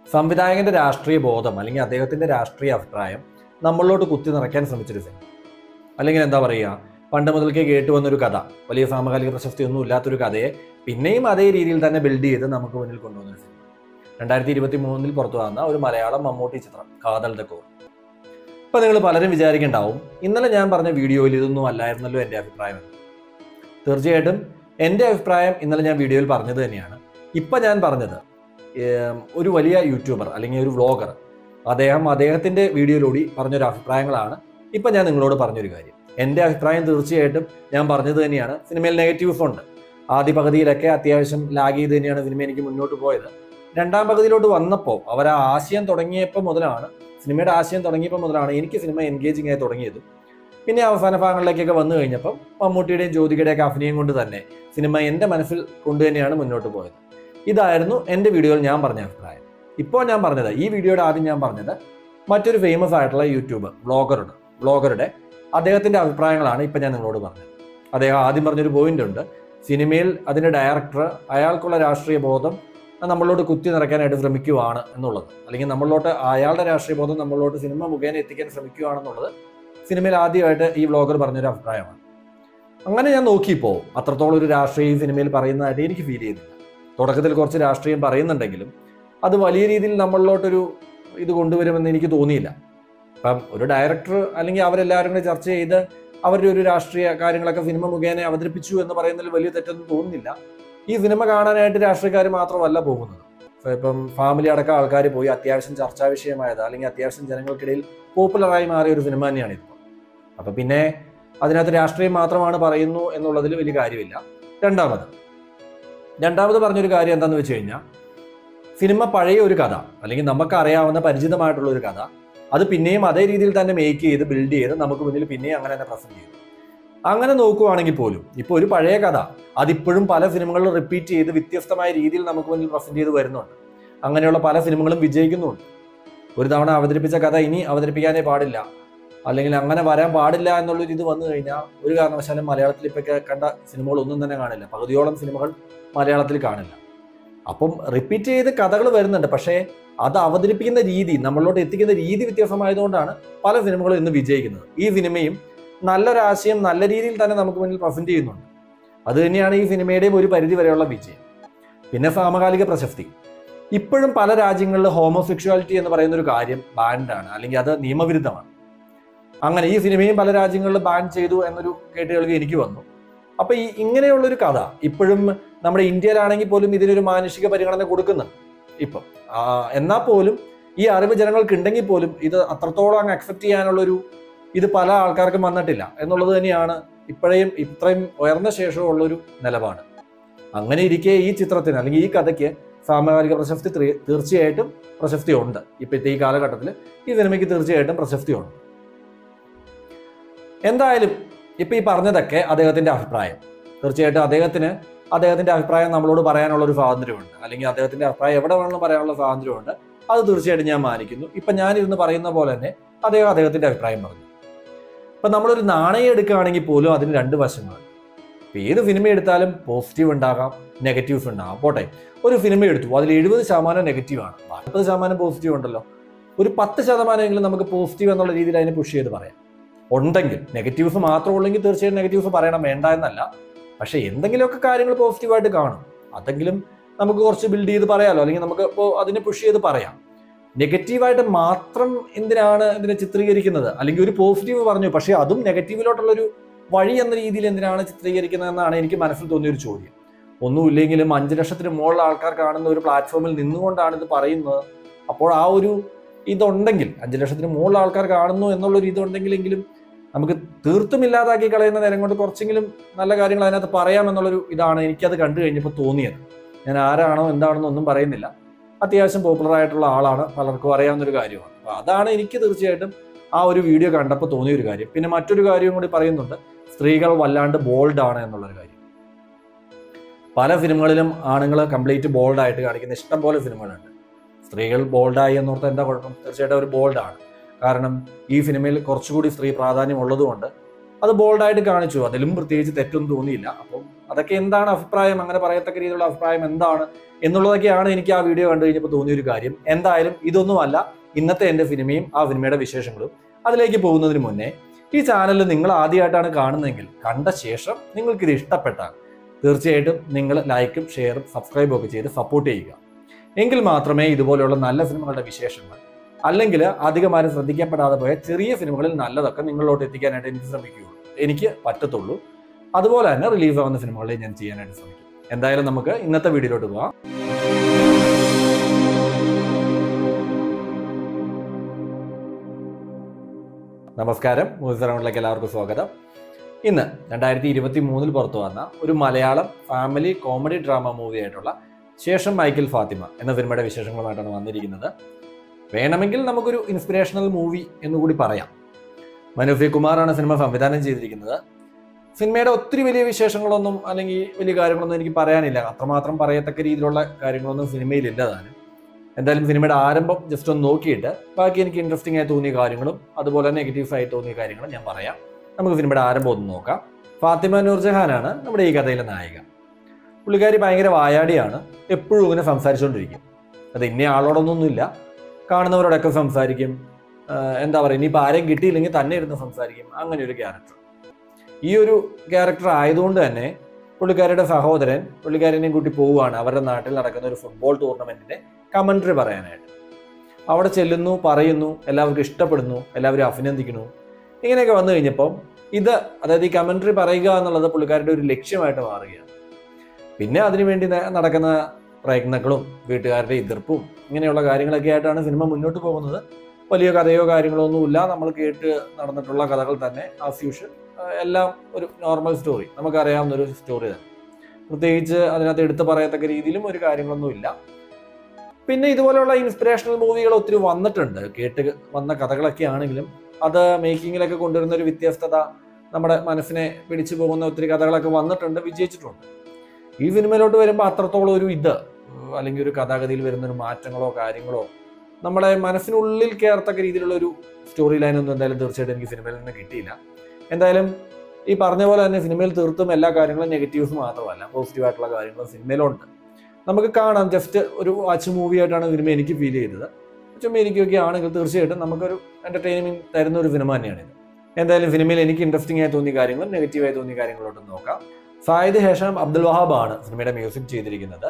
സംവിധായകന്റെ രാഷ്ട്രീയ ബോധം അല്ലെങ്കിൽ അദ്ദേഹത്തിന്റെ രാഷ്ട്രീയ അഭിപ്രായം നമ്മളിലോട്ട് കുത്തി നിറയ്ക്കാൻ ശ്രമിച്ചൊരു സിനിമ അല്ലെങ്കിൽ എന്താ പറയുക പണ്ട് മുതൽക്കേ കേട്ട് വന്നൊരു കഥ വലിയ സാമകാലിക പ്രശസ്തി ഒന്നും ഇല്ലാത്തൊരു കഥയെ പിന്നെയും അതേ രീതിയിൽ തന്നെ ബിൽഡ് ചെയ്ത് നമുക്ക് മുന്നിൽ കൊണ്ടുവന്നൊരു സിനിമ രണ്ടായിരത്തി ഇരുപത്തി മൂന്നിൽ പുറത്തു വന്ന ഒരു മലയാളം മമ്മൂട്ടി ചിത്രം കാതൽ ദ കോർ ഇപ്പൊ നിങ്ങൾ പലരും വിചാരിക്കണ്ടാവും ഇന്നലെ ഞാൻ പറഞ്ഞ വീഡിയോയിൽ ഇതൊന്നും അല്ലായിരുന്നല്ലോ എൻ്റെ അഭിപ്രായം എന്ന്. തീർച്ചയായിട്ടും എൻ്റെ അഭിപ്രായം ഇന്നലെ ഞാൻ വീഡിയോയിൽ പറഞ്ഞത് തന്നെയാണ് ഇപ്പൊ ഞാൻ പറഞ്ഞത് ഏം, ഒരു വലിയ യൂട്യൂബർ അല്ലെങ്കിൽ ഒരു വ്ളോഗർ അദ്ദേഹം അദ്ദേഹത്തിന്റെ വീഡിയോയിലൂടെ പറഞ്ഞൊരു അഭിപ്രായങ്ങളാണ് ഇപ്പൊ ഞാൻ നിങ്ങളോട് പറഞ്ഞൊരു കാര്യം എൻ്റെ അഭിപ്രായം തീർച്ചയായിട്ടും ഞാൻ പറഞ്ഞത് തന്നെയാണ് സിനിമയിൽ നെഗറ്റീവ്സ് ഉണ്ട് ആദ്യ പകുതിയിലൊക്കെ അത്യാവശ്യം ലാഗ് ചെയ്ത് തന്നെയാണ് സിനിമ എനിക്ക് മുന്നോട്ട് പോയത് രണ്ടാം പകുതിയിലോട്ട് വന്നപ്പോൾ അവർ ആ ആശയം തുടങ്ങിയപ്പോൾ മുതലാണ് സിനിമയുടെ ആശയം തുടങ്ങിയപ്പോൾ മുതലാണ് എനിക്ക് സിനിമ എൻഗേജിങ് ആയി തുടങ്ങിയത് പിന്നെ അവസാന ഭാഗങ്ങളിലേക്കൊക്കെ വന്നു കഴിഞ്ഞപ്പം മമ്മൂട്ടിയുടെയും ജ്യോതികയുടെയൊക്കെ അഭിനയം കൊണ്ട് തന്നെ സിനിമ എൻ്റെ മനസ്സിൽ കൊണ്ടു തന്നെയാണ് മുന്നോട്ട് പോയത് ഇതായിരുന്നു എൻ്റെ വീഡിയോയിൽ ഞാൻ പറഞ്ഞ അഭിപ്രായം ഇപ്പോൾ ഞാൻ പറഞ്ഞത് ഈ വീഡിയോയുടെ ആദ്യം ഞാൻ പറഞ്ഞത് മറ്റൊരു ഫേമസ് ആയിട്ടുള്ള യൂട്യൂബർ വ്ളോഗറുടെ വ്ളോഗറുടെ അദ്ദേഹത്തിന്റെ അഭിപ്രായങ്ങളാണ് ഇപ്പം ഞാൻ നിങ്ങളോട് പറഞ്ഞത് അദ്ദേഹം ആദ്യം പറഞ്ഞൊരു പോയിന്റ് ഉണ്ട് സിനിമയിൽ അതിന്റെ ഡയറക്ടർ അയാൾക്കുള്ള രാഷ്ട്രീയ ബോധം നമ്മളോട് കുത്തി നിറയ്ക്കാനായിട്ട് ശ്രമിക്കുവാണ് എന്നുള്ളത് അല്ലെങ്കിൽ നമ്മളിലോട്ട് അയാളുടെ രാഷ്ട്രീയ ബോധം നമ്മളിലോട്ട് സിനിമ മുഖേന എത്തിക്കാൻ ശ്രമിക്കുകയാണെന്നുള്ളത് സിനിമയിൽ ആദ്യമായിട്ട് ഈ വ്ളോഗർ പറഞ്ഞൊരു അഭിപ്രായമാണ് അങ്ങനെ ഞാൻ നോക്കിയപ്പോൾ അത്രത്തോളം ഒരു രാഷ്ട്രീയം ഈ സിനിമയിൽ പറയുന്നതായിട്ട് എനിക്ക് ഫീൽ ചെയ്യുന്നില്ല തുടക്കത്തിൽ കുറച്ച് രാഷ്ട്രീയം പറയുന്നുണ്ടെങ്കിലും അത് വലിയ രീതിയിൽ നമ്മളിലോട്ടൊരു ഇത് കൊണ്ടുവരുമെന്ന് എനിക്ക് തോന്നിയില്ല അപ്പം ഒരു ഡയറക്ടർ അല്ലെങ്കിൽ അവരെല്ലാവരും കൂടെ ചർച്ച ചെയ്ത് അവരുടെ ഒരു രാഷ്ട്രീയ കാര്യങ്ങളൊക്കെ സിനിമ മുഖേന അവതരിപ്പിച്ചു എന്ന് പറയുന്നതിൽ വലിയ തെറ്റൊന്നും തോന്നുന്നില്ല ഈ സിനിമ കാണാനായിട്ട് രാഷ്ട്രീയക്കാർ മാത്രമല്ല പോകുന്നത് ഇപ്പൊ ഇപ്പം ഫാമിലി അടക്കം ആൾക്കാർ പോയി അത്യാവശ്യം ചർച്ചാ വിഷയമായത് അല്ലെങ്കിൽ അത്യാവശ്യം ജനങ്ങൾക്കിടയിൽ പോപ്പുലറായി മാറിയ ഒരു സിനിമ തന്നെയാണ് ഇത് അപ്പൊ പിന്നെ അതിനകത്ത് രാഷ്ട്രീയം മാത്രമാണ് പറയുന്നു എന്നുള്ളതിൽ വലിയ കാര്യമില്ല രണ്ടാമത് രണ്ടാമത് പറഞ്ഞൊരു കാര്യം എന്താണെന്ന് വെച്ച് കഴിഞ്ഞാൽ സിനിമ പഴയ ഒരു കഥ അല്ലെങ്കിൽ നമുക്ക് അറിയാവുന്ന പരിചിതമായിട്ടുള്ള ഒരു കഥ അത് പിന്നെയും അതേ രീതിയിൽ തന്നെ മേക്ക് ചെയ്ത് ബിൽഡ് ചെയ്ത് നമുക്ക് മുന്നിൽ പിന്നെയും അങ്ങനെ തന്നെ പ്രസന്റ് ചെയ്തു അങ്ങനെ നോക്കുവാണെങ്കിൽ പോലും ഇപ്പോൾ ഒരു പഴയ കഥ അതിപ്പോഴും പല സിനിമകളിലും റിപ്പീറ്റ് ചെയ്ത് വ്യത്യസ്തമായ രീതിയിൽ നമുക്ക് മുന്നിൽ പ്രസന്റ് ചെയ്ത് വരുന്നുണ്ട് അങ്ങനെയുള്ള പല സിനിമകളും വിജയിക്കുന്നുണ്ട് ഒരു തവണ അവതരിപ്പിച്ച കഥ ഇനി അവതരിപ്പിക്കാനേ പാടില്ല അല്ലെങ്കിൽ അങ്ങനെ വരാൻ പാടില്ല എന്നുള്ളൊരു ഇത് വന്നു കഴിഞ്ഞാൽ ഒരു കാരണവശാലും മലയാളത്തിൽ ഇപ്പൊ കണ്ട സിനിമകളൊന്നും തന്നെ കാണില്ല പകുതിയോളം സിനിമകൾ മലയാളത്തിൽ കാണില്ല അപ്പം റിപ്പീറ്റ് ചെയ്ത് കഥകൾ വരുന്നുണ്ട് പക്ഷേ അത് അവതരിപ്പിക്കുന്ന രീതി നമ്മളിലോട്ട് എത്തിക്കുന്ന രീതി വ്യത്യാസമായതുകൊണ്ടാണ് പല സിനിമകളും ഇന്ന് വിജയിക്കുന്നത് ഈ സിനിമയും നല്ലൊരാശയം നല്ല രീതിയിൽ തന്നെ നമുക്ക് മുന്നിൽ പ്രസന്റ് ചെയ്യുന്നുണ്ട് അത് തന്നെയാണ് ഈ സിനിമയുടെയും ഒരു പരിധി വരെയുള്ള വിജയം പിന്നെ സമകാലിക പ്രശസ്തി ഇപ്പോഴും പല രാജ്യങ്ങളിൽ ഹോമോസെക്ഷുവാലിറ്റി എന്ന് പറയുന്ന ഒരു കാര്യം ബാൻഡാണ് അല്ലെങ്കിൽ അത് നിയമവിരുദ്ധമാണ് അങ്ങനെ ഈ സിനിമയും പല രാജ്യങ്ങളിൽ ബാൻ ചെയ്തു എന്നൊരു കേട്ടുകേൾവി എനിക്ക് വന്നു അപ്പൊ ഈ ഇങ്ങനെയുള്ളൊരു കഥ ഇപ്പോഴും നമ്മുടെ ഇന്ത്യയിലാണെങ്കിൽ പോലും ഇതിനൊരു മാനുഷിക പരിഗണന കൊടുക്കുന്നുണ്ട് ഇപ്പം ആ, എന്നാൽ പോലും ഈ അറിവ് ജനങ്ങൾക്ക് ഉണ്ടെങ്കിൽ പോലും ഇത് അത്രത്തോളം അങ്ങ് അക്സെപ്റ്റ് ചെയ്യാനുള്ളൊരു ഇത് പല ആൾക്കാർക്കും വന്നിട്ടില്ല എന്നുള്ളത് തന്നെയാണ് ഇപ്പോഴേയും ഇത്രയും ഉയർന്ന ശേഷമുള്ളൊരു നിലപാട് അങ്ങനെ ഇരിക്കെ ഈ ചിത്രത്തിന് അല്ലെങ്കിൽ ഈ കഥയ്ക്ക് സാമകാലിക പ്രശസ്തി തീ- തീർച്ചയായിട്ടും പ്രശസ്തി ഉണ്ട് ഇപ്പോഴത്തെ ഈ കാലഘട്ടത്തിൽ ഈ സിനിമയ്ക്ക് തീർച്ചയായിട്ടും പ്രശസ്തി ഉണ്ട് എന്തായാലും ഇപ്പൊ ഈ പറഞ്ഞതൊക്കെ അദ്ദേഹത്തിന്റെ അഭിപ്രായം തീർച്ചയായിട്ടും അദ്ദേഹത്തിന് അദ്ദേഹത്തിന്റെ അഭിപ്രായം നമ്മളോട് പറയാനുള്ള ഒരു സ്വാതന്ത്ര്യമുണ്ട് അല്ലെങ്കിൽ അദ്ദേഹത്തിന്റെ അഭിപ്രായം എവിടെ വേണമെങ്കിലും പറയാനുള്ള സ്വാതന്ത്ര്യമുണ്ട് അത് തീർച്ചയായിട്ടും ഞാൻ മാനിക്കുന്നു ഇപ്പൊ ഞാനിരുന്ന് പറയുന്ന പോലെ തന്നെ അദ്ദേഹം അദ്ദേഹത്തിന്റെ അഭിപ്രായം പറഞ്ഞു ഇപ്പൊ നമ്മളൊരു നാണയം എടുക്കുകയാണെങ്കിൽ പോലും അതിന് രണ്ട് വശങ്ങളുണ്ട് ഇപ്പൊ ഏത് സിനിമ എടുത്താലും പോസിറ്റീവ് ഉണ്ടാകാം നെഗറ്റീവ്സ് ഉണ്ടാകാം പോട്ടെ ഒരു സിനിമ എടുത്തു അതിൽ എഴുപത് ശതമാനം നെഗറ്റീവ് ആണ് നാൽപ്പത് ശതമാനം പോസിറ്റീവ് ഉണ്ടല്ലോ ഒരു പത്ത് ശതമാനമെങ്കിലും നമുക്ക് പോസിറ്റീവ് എന്നുള്ള രീതിയിൽ അതിനെ പുഷ് ചെയ്ത് പറയാം ഉണ്ടെങ്കിൽ നെഗറ്റീവ്സ് മാത്രം ഉള്ളെങ്കിൽ തീർച്ചയായും നെഗറ്റീവ്സ് പറയണം വേണ്ട എന്നല്ല പക്ഷെ എന്തെങ്കിലുമൊക്കെ കാര്യങ്ങൾ പോസിറ്റീവായിട്ട് കാണും അതെങ്കിലും നമുക്ക് കുറച്ച് ബിൽഡ് ചെയ്ത് പറയാലോ അല്ലെങ്കിൽ നമുക്ക് ഇപ്പോൾ അതിനെ പുഷ് ചെയ്ത് പറയാം നെഗറ്റീവായിട്ട് മാത്രം എന്തിനാണ് ഇതിനെ ചിത്രീകരിക്കുന്നത് അല്ലെങ്കിൽ ഒരു പോസിറ്റീവ് പറഞ്ഞു പക്ഷേ അതും നെഗറ്റീവിലോട്ടുള്ളൊരു വഴി എന്ന രീതിയിൽ എന്തിനാണ് ചിത്രീകരിക്കുന്നത് എന്നാണ് എനിക്ക് മനസ്സിൽ തോന്നിയ ഒരു ചോദ്യം ഒന്നുമില്ലെങ്കിലും അഞ്ച് ലക്ഷത്തിന് മുകളിൽ ആൾക്കാർ കാണുന്ന ഒരു പ്ലാറ്റ്ഫോമിൽ നിന്നുകൊണ്ടാണ് ഇത് പറയുന്നത് അപ്പോൾ ആ ഒരു ഇതുണ്ടെങ്കിൽ അഞ്ച് ലക്ഷത്തിന് മുകളിൽ ആൾക്കാർ കാണുന്നു എന്നുള്ളൊരു ഇതുണ്ടെങ്കിലെങ്കിലും നമുക്ക് തീർത്തും ഇല്ലാതാക്കി കളയുന്ന നേരം കൊണ്ട് കുറച്ചെങ്കിലും നല്ല കാര്യങ്ങൾ അതിനകത്ത് പറയാമെന്നുള്ളൊരു ഇതാണ് എനിക്കത് കണ്ടു കഴിഞ്ഞപ്പോൾ തോന്നിയത് ഞാൻ ആരാണോ എന്താണെന്നോ ഒന്നും പറയുന്നില്ല അത്യാവശ്യം പോപ്പുലർ ആയിട്ടുള്ള ആളാണ് പലർക്കും അറിയാവുന്ന ഒരു കാര്യമാണ് അപ്പൊ അതാണ് എനിക്ക് തീർച്ചയായിട്ടും ആ ഒരു വീഡിയോ കണ്ടപ്പോൾ തോന്നിയ ഒരു കാര്യം പിന്നെ മറ്റൊരു കാര്യവും കൂടി പറയുന്നുണ്ട് സ്ത്രീകൾ വല്ലാണ്ട് ബോൾഡ് ആണ് എന്നുള്ളൊരു കാര്യം പല സിനിമകളിലും ആണുങ്ങൾ കംപ്ലീറ്റ് ബോൾഡ് ആയിട്ട് കാണിക്കുന്ന ഇഷ്ടം പോലെ സിനിമകളുണ്ട് സ്ത്രീകൾ ബോൾഡായി എന്നോർത്ത് എന്താ കുഴപ്പം തീർച്ചയായിട്ടും അവർ ബോൾഡാണ് കാരണം ഈ സിനിമയിൽ കുറച്ചുകൂടി സ്ത്രീ പ്രാധാന്യം ഉള്ളതുകൊണ്ട് അത് ബോൾഡായിട്ട് കാണിച്ചു അതിലും പ്രത്യേകിച്ച് തെറ്റൊന്നും തോന്നിയില്ല അപ്പം അതൊക്കെ എന്താണ് അഭിപ്രായം അങ്ങനെ പറയത്തക്ക രീതിയിലുള്ള അഭിപ്രായം എന്താണ് എന്നുള്ളതൊക്കെയാണ് എനിക്ക് ആ വീഡിയോ കണ്ടു കഴിഞ്ഞപ്പോൾ തോന്നിയ ഒരു കാര്യം എന്തായാലും ഇതൊന്നുമല്ല ഇന്നത്തെ എൻ്റെ സിനിമയും ആ സിനിമയുടെ വിശേഷങ്ങളും അതിലേക്ക് പോകുന്നതിന് മുന്നേ ഈ ചാനൽ നിങ്ങൾ ആദ്യമായിട്ടാണ് കാണുന്നതെങ്കിൽ കണ്ട ശേഷം നിങ്ങൾക്കിത് ഇഷ്ടപ്പെട്ടാൽ തീർച്ചയായിട്ടും നിങ്ങൾ ലൈക്കും ഷെയറും സബ്സ്ക്രൈബും ഒക്കെ ചെയ്ത് സപ്പോർട്ട് ചെയ്യുക എങ്കിൽ മാത്രമേ ഇതുപോലെയുള്ള നല്ല സിനിമകളുടെ വിശേഷങ്ങൾ അല്ലെങ്കിൽ അധികമാരും ശ്രദ്ധിക്കപ്പെടാതെ പോയ ചെറിയ സിനിമകളിൽ നല്ലതൊക്കെ നിങ്ങളിലോട്ട് എത്തിക്കാനായിട്ട് എനിക്ക് ശ്രമിക്കുകയുള്ളൂ എനിക്ക് പറ്റത്തുള്ളൂ അതുപോലെ തന്നെ റിലീസ് ആവുന്ന സിനിമകളെ ഞാൻ ചെയ്യാനായിട്ട് ശ്രമിക്കും എന്തായാലും നമുക്ക് ഇന്നത്തെ വീഡിയോയിലോട്ട് പോവാം നമസ്കാരം മൂവി റൗണ്ടിലേക്ക് എല്ലാവർക്കും സ്വാഗതം ഇന്ന് രണ്ടായിരത്തി ഇരുപത്തി മൂന്നിൽ പുറത്തു വന്ന ഒരു Malayalam family comedy drama movie ആയിട്ടുള്ള ശേഷം മൈക്കിൾ ഫാത്തിമ എന്ന സിനിമയുടെ വിശേഷങ്ങളുമായിട്ടാണ് വന്നിരിക്കുന്നത് വേണമെങ്കിൽ നമുക്കൊരു ഇൻസ്പിറേഷണൽ മൂവി എന്നുകൂടി പറയാം മനോഫി കുമാറാണ് സിനിമ സംവിധാനം ചെയ്തിരിക്കുന്നത് സിനിമയുടെ ഒത്തിരി വലിയ വിശേഷങ്ങളൊന്നും അല്ലെങ്കിൽ വലിയ കാര്യങ്ങളൊന്നും എനിക്ക് പറയാനില്ല അത്രമാത്രം പറയത്തക്ക രീതിയിലുള്ള കാര്യങ്ങളൊന്നും സിനിമയിലില്ല താനും എന്തായാലും സിനിമയുടെ ആരംഭം ജസ്റ്റ് ഒന്ന് നോക്കിയിട്ട് ബാക്കി എനിക്ക് ഇൻട്രസ്റ്റിംഗ് ആയി തോന്നിയ കാര്യങ്ങളും അതുപോലെ നെഗറ്റീവ്സ് ആയി തോന്നിയ കാര്യങ്ങളും ഞാൻ പറയാം നമുക്ക് സിനിമയുടെ ആരംഭം ഒന്ന് നോക്കാം ഫാത്തിമ നൂർജഹാനാണ് നമ്മുടെ ഈ കഥയിലെ നായിക പുള്ളിക്കാരി ഭയങ്കര വായാടിയാണ് എപ്പോഴും ഇങ്ങനെ സംസാരിച്ചുകൊണ്ടിരിക്കും അത് ഇന്ന ആളോടൊന്നൊന്നുമില്ല കാണുന്നവരോടൊക്കെ സംസാരിക്കും ആഹ് എന്താ പറയുക ഇനിയിപ്പോൾ ആരെയും കിട്ടിയില്ലെങ്കിൽ തന്നെ ഇരുന്ന് സംസാരിക്കും അങ്ങനെ ഒരു ക്യാരക്ടർ ഈ ഒരു ക്യാരക്ടർ ആയതുകൊണ്ട് തന്നെ പുള്ളിക്കാരിയുടെ സഹോദരൻ പുള്ളിക്കാരനെയും കൂട്ടി പോവുകയാണ് അവരുടെ നാട്ടിൽ നടക്കുന്ന ഒരു ഫുട്ബോൾ ടൂർണമെന്റിന്റെ കമന്ററി പറയാനായിട്ട് അവിടെ ചെല്ലുന്നു പറയുന്നു എല്ലാവർക്കും ഇഷ്ടപ്പെടുന്നു എല്ലാവരും അഭിനന്ദിക്കുന്നു ഇങ്ങനെയൊക്കെ വന്നു കഴിഞ്ഞപ്പം ഇത് അതായത് ഈ കമന്ററി പറയുക എന്നുള്ളത് പുള്ളിക്കാരുടെ ഒരു ലക്ഷ്യമായിട്ട് മാറുകയാണ് പിന്നെ അതിനുവേണ്ടി ന- നടക്കുന്ന പ്രയത്നങ്ങളും വീട്ടുകാരുടെ എതിർപ്പും ഇങ്ങനെയുള്ള കാര്യങ്ങളൊക്കെ ആയിട്ടാണ് സിനിമ മുന്നോട്ട് പോകുന്നത് വലിയ കഥയോ കാര്യങ്ങളോ ഒന്നുമില്ല നമ്മൾ കേട്ട് നടന്നിട്ടുള്ള കഥകൾ തന്നെ ആസ് യൂഷ്വൽ എല്ലാം ഒരു നോർമൽ സ്റ്റോറി നമുക്കറിയാവുന്ന ഒരു സ്റ്റോറി തന്നെ പ്രത്യേകിച്ച് അതിനകത്ത് എടുത്തു പറയത്തക്ക രീതിയിലും ഒരു കാര്യങ്ങളൊന്നും ഇല്ല പിന്നെ ഇതുപോലെയുള്ള ഇൻസ്പിറേഷണൽ മൂവികൾ ഒത്തിരി വന്നിട്ടുണ്ട് കേട്ട് വന്ന കഥകളൊക്കെ ആണെങ്കിലും അത് മേക്കിങ്ങിലൊക്കെ കൊണ്ടുവരുന്ന ഒരു വ്യത്യസ്തത നമ്മുടെ മനസ്സിനെ പിടിച്ചു പോകുന്ന ഒത്തിരി കഥകളൊക്കെ വന്നിട്ടുണ്ട് വിജയിച്ചിട്ടുണ്ട് ഈ സിനിമയിലോട്ട് വരുമ്പോൾ അത്രത്തോളം ഒരു ഇത് അല്ലെങ്കിൽ ഒരു കഥാഗതിയിൽ വരുന്ന ഒരു മാറ്റങ്ങളോ കാര്യങ്ങളോ നമ്മുടെ മനസ്സിനുള്ളിൽ കയറത്തക്ക രീതിയിലുള്ള ഒരു സ്റ്റോറി ലൈനൊന്നും എന്തായാലും തീർച്ചയായിട്ടും എനിക്ക് സിനിമയിൽ നിന്ന് കിട്ടിയില്ല എന്തായാലും ഈ പറഞ്ഞ പോലെ തന്നെ സിനിമയിൽ തീർത്തും എല്ലാ കാര്യങ്ങളും നെഗറ്റീവ്സ് മാത്രമല്ല പോസിറ്റീവ് ആയിട്ടുള്ള കാര്യങ്ങളും സിനിമയിലുണ്ട് നമുക്ക് കാണാം ജസ്റ്റ് ഒരു വാച്ച് മൂവി ആയിട്ടാണ് സിനിമ എനിക്ക് ഫീൽ ചെയ്തത് ചുമ്മാ എനിക്കൊക്കെ ആണെങ്കിൽ തീർച്ചയായിട്ടും നമുക്കൊരു എന്റർടൈൻമെന്റ് തരുന്ന ഒരു സിനിമ തന്നെയാണിത് എന്തായാലും സിനിമയിൽ എനിക്ക് ഇൻട്രസ്റ്റിംഗ് ആയി തോന്നിയ കാര്യങ്ങളും നെഗറ്റീവ് ആയി തോന്നിയ കാര്യങ്ങളോട്ട് നോക്കാം സായിദ് ഹേഷം അബ്ദുൽ വഹാബ് ആണ് സിനിമയുടെ മ്യൂസിക് ചെയ്തിരിക്കുന്നത്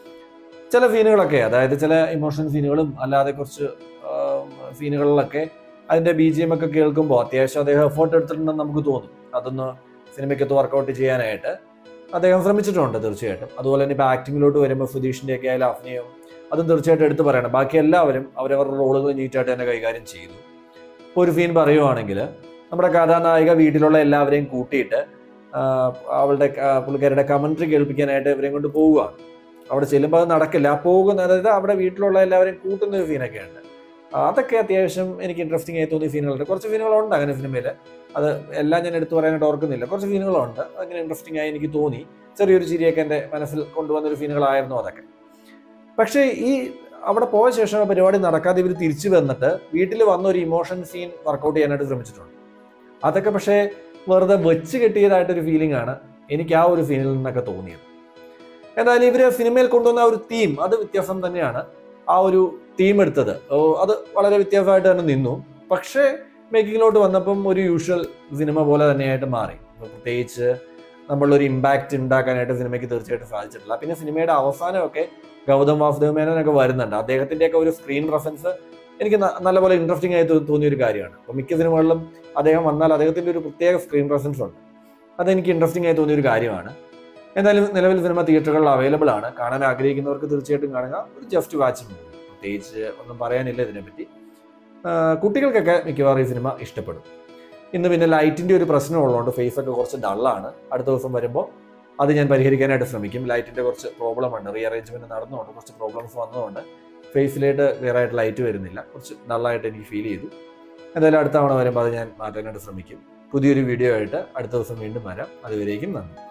ചില സീനുകളൊക്കെ അതായത് ചില ഇമോഷണൽ സീനുകളും അല്ലാതെ കുറച്ച് സീനുകളിലൊക്കെ അതിന്റെ ബി ജി എം ഒക്കെ കേൾക്കുമ്പോൾ അത്യാവശ്യം അദ്ദേഹം എഫേർട്ട് എടുത്തിട്ടുണ്ടെന്ന് നമുക്ക് തോന്നും അതൊന്ന് സിനിമയ്ക്കകത്ത് വർക്കൗട്ട് ചെയ്യാനായിട്ട് അദ്ദേഹം ശ്രമിച്ചിട്ടുണ്ട് തീർച്ചയായിട്ടും അതുപോലെ തന്നെ ഇപ്പോൾ ആക്ടിങ്ങിലോട്ട് വരുമ്പോൾ സുധീഷിന്റെ ഒക്കെ ആയാലും അഭിനയം അതും തീർച്ചയായിട്ടും എടുത്തു പറയണം ബാക്കി എല്ലാവരും അവരവരുടെ റോളുകൾ നീറ്റായിട്ട് തന്നെ കൈകാര്യം ചെയ്തു ഇപ്പോൾ ഒരു സീൻ പറയുവാണെങ്കിൽ നമ്മുടെ കഥാനായിക വീട്ടിലുള്ള എല്ലാവരെയും കൂട്ടിയിട്ട് ആ, അവളുടെ ക- പുള്ളിക്കാരുടെ കമന്ററി കേൾപ്പിക്കാനായിട്ട് ഇവരെയും കൊണ്ട് പോവുകയാണ് അവിടെ ചെല്ലുമ്പോൾ അത് നടക്കില്ല ആ പോകുന്ന അതായത് അവിടെ വീട്ടിലുള്ള എല്ലാവരെയും കൂട്ടുന്ന ഒരു സീനൊക്കെ ഉണ്ട് അതൊക്കെ അത്യാവശ്യം എനിക്ക് ഇൻട്രസ്റ്റിംഗ് ആയി തോന്നിയ സീനുകളുണ്ട് കുറച്ച് സീനുകളുണ്ട് അങ്ങനെ സിനിമയിൽ അത് എല്ലാം ഞാൻ എടുത്തു പറയാനായിട്ട് ഓർക്കുന്നില്ല കുറച്ച് സീനുകളുണ്ട് അങ്ങനെ ഇൻട്രസ്റ്റിംഗ് ആയി എനിക്ക് തോന്നി ചെറിയൊരു ചിരിയൊക്കെ എൻ്റെ മനസ്സിൽ കൊണ്ടുവന്ന ഒരു സീനുകളായിരുന്നു അതൊക്കെ പക്ഷേ ഈ അവിടെ പോയ ശേഷം ആ പരിപാടി നടക്കാതെ ഇവർ തിരിച്ചു വന്നിട്ട് വീട്ടിൽ വന്ന ഒരു ഇമോഷൻ സീൻ വർക്കൗട്ട് ചെയ്യാനായിട്ട് ശ്രമിച്ചിട്ടുണ്ട് അതൊക്കെ പക്ഷേ വെറുതെ വെച്ച് കെട്ടിയതായിട്ടൊരു ഫീലിംഗ് ആണ് എനിക്ക് ആ ഒരു സീനിൽ നിന്നൊക്കെ തോന്നിയത് എന്തായാലും ഇവര് സിനിമയിൽ കൊണ്ടുവന്ന ആ ഒരു തീം അത് വ്യത്യാസം തന്നെയാണ് ആ ഒരു തീം എടുത്തത് ഓ, അത് വളരെ വ്യത്യാസമായിട്ട് തന്നെ നിന്നു പക്ഷേ മേക്കിങ്ങിലോട്ട് വന്നപ്പം ഒരു യൂഷ്വൽ സിനിമ പോലെ തന്നെയായിട്ട് മാറി ഇപ്പൊ പ്രത്യേകിച്ച് നമ്മളൊരു ഇമ്പാക്റ്റ് ഉണ്ടാക്കാനായിട്ട് സിനിമയ്ക്ക് തീർച്ചയായിട്ടും സാധിച്ചിട്ടില്ല പിന്നെ സിനിമയുടെ അവസാനമൊക്കെ ഗൗതം വാസുദേവ് മേനോനൊക്കെ വരുന്നുണ്ട് അദ്ദേഹത്തിന്റെയൊക്കെ ഒരു സ്ക്രീൻ പ്രസൻസ് എനിക്ക് ന- നല്ലപോലെ ഇൻട്രസ്റ്റിംഗ് ആയി തോ- തോന്നിയ ഒരു കാര്യമാണ് അപ്പോൾ മിക്ക സിനിമകളിലും അദ്ദേഹം വന്നാൽ അദ്ദേഹത്തിന്റെ ഒരു പ്രത്യേക സ്ക്രീൻ പ്രസൻസ് ഉണ്ട് അതെനിക്ക് ഇൻട്രസ്റ്റിംഗ് ആയി തോന്നിയ ഒരു കാര്യമാണ് എന്തായാലും നിലവിൽ സിനിമ തിയേറ്ററുകളിൽ അവൈലബിൾ ആണ് കാണാൻ ആഗ്രഹിക്കുന്നവർക്ക് തീർച്ചയായിട്ടും കാണുക ഒരു ജസ്റ്റ് വാച്ച് മൂവി പ്രത്യേകിച്ച് ഒന്നും പറയാനില്ല ഇതിനെപ്പറ്റി ആ, കുട്ടികൾക്കൊക്കെ മിക്കവാറും ഈ സിനിമ ഇഷ്ടപ്പെടും ഇന്ന് പിന്നെ ലൈറ്റിന്റെ ഒരു പ്രശ്നം ഉള്ളതുകൊണ്ട് ഫേസ് ഒക്കെ കുറച്ച് ഡള്ളാണ് അടുത്ത ദിവസം വരുമ്പോൾ അത് ഞാൻ പരിഹരിക്കാനായിട്ട് ശ്രമിക്കും ലൈറ്റിന്റെ കുറച്ച് പ്രോബ്ലം ഉണ്ട് റീ അറേഞ്ച്മെന്റ് നടന്നുകൊണ്ട് കുറച്ച് പ്രോബ്ലംസ് വന്നതുകൊണ്ട് ഫേസിലേക്ക് ക്ലിയർ ആയിട്ട് ലൈറ്റ് വരുന്നില്ല കുറച്ച് ഡള്ളായിട്ട് എനിക്ക് ഫീൽ ചെയ്തു എന്തായാലും അടുത്ത തവണ വരുമ്പോൾ അത് ഞാൻ മാറ്റാനായിട്ട് ശ്രമിക്കും പുതിയൊരു വീഡിയോ ആയിട്ട് അടുത്ത ദിവസം വീണ്ടും വരാം അതുവരേക്കും നന്ദി